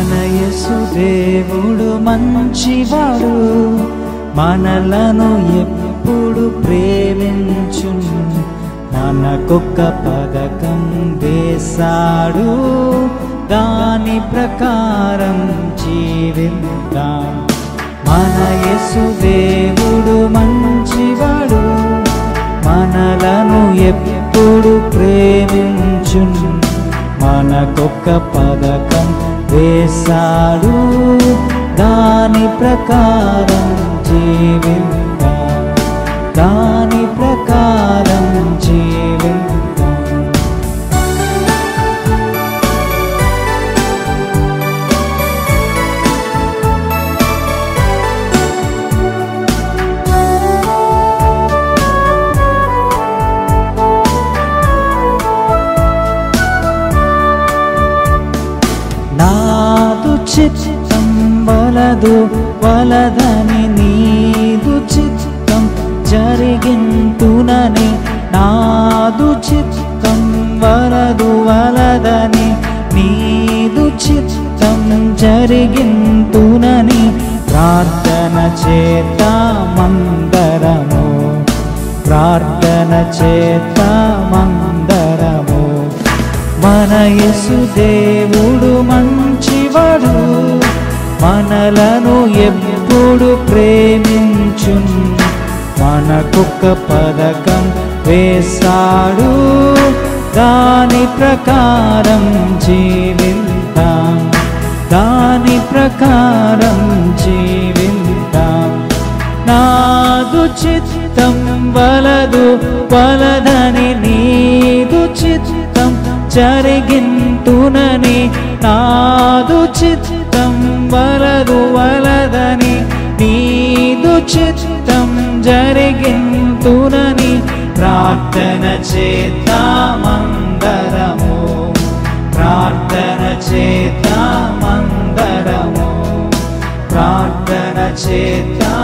మన యేసు దేవుడు మంచివాడు మనలను ఎప్పుడు ప్రేమించు మనకొక్క పథకం వేశాడు దాని ప్రకారం జీవిద్దాం మన యేసు దేవుడు మంచివాడు మనలను ఎప్పుడు ప్రేమించు మనకొక్క పథకం వేశాడు దాని ప్రకారం జీవిద్దాం దాని ప్రకారం జీవిద్దాం నాదు చిత్తం వలదు వలదని నీదు చిత్తం జరిగింతునని నాదు చిత్తం వలదు వలదని నీదు చిత్తం జరిగింతునని ప్రార్థన చేద్దామందరము ప్రార్థన చేద్దామందరము మన యేసు దేవుడు మంచివాడు మనలను ఎప్పుడు ప్రేమించు మనకొక్క పథకం వేశాడు దాని ప్రకారం జీవిద్దాం దాని ప్రకారం జీవిద్దాం నాదు చిత్తం వలదు వలదని నీదు చిత్తం జరిగింతునని నాదు చిత్తం వలదు వలదని నీదు చిత్తం జరిగింతునని ప్రార్థన చేద్దామందరము ప్రార్థన చేద్దామందరము ప్రార్థన చేద్దాం